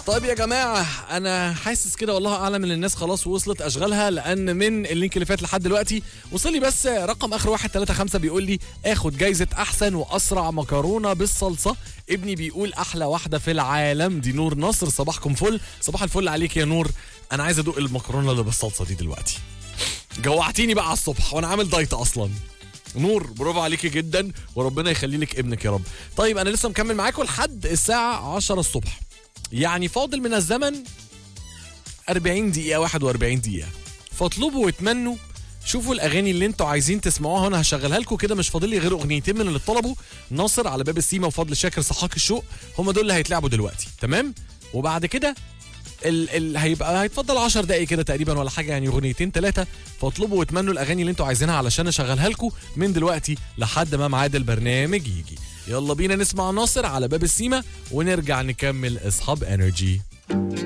طيب يا جماعة أنا حاسس كده والله أعلم إن الناس خلاص وصلت أشغالها لأن من اللينك اللي فات لحد دلوقتي وصل لي بس رقم آخر واحد تلاتة خمسة بيقول لي آخد جايزة أحسن وأسرع مكرونة بالصلصة ابني بيقول أحلى واحدة في العالم دي نور نصر صباحكم فل صباح الفل عليك يا نور أنا عايز أدوق المكرونة اللي بالصلصة دي دلوقتي جوعتيني بقى على الصبح وأنا عامل دايت أصلا نور برافو عليكي جدا وربنا يخلي لك ابنك يا رب طيب انا لسه مكمل معاكم لحد الساعه 10 الصبح يعني فاضل من الزمن 40 دقيقه 41 دقيقه فاطلبوا واتمنوا شوفوا الاغاني اللي انتوا عايزين تسمعوها وانا هشغلها لكم كده مش فاضل لي غير اغنيتين من اللي طلبوا ناصر على باب السيما وفضل شاكر صحاك الشوق هم دول اللي هيتلعبوا دلوقتي تمام وبعد كده ال ال هيبقى هيتفضل 10 دقايق كده تقريبا ولا حاجه يعني اغنيتين ثلاثه فاطلبوا واتمنوا الاغاني اللي انتوا عايزينها علشان اشغلها لكم من دلوقتي لحد ما ميعاد البرنامج يجي يلا بينا نسمع ناصر على باب السيما ونرجع نكمل اصحاب انرجي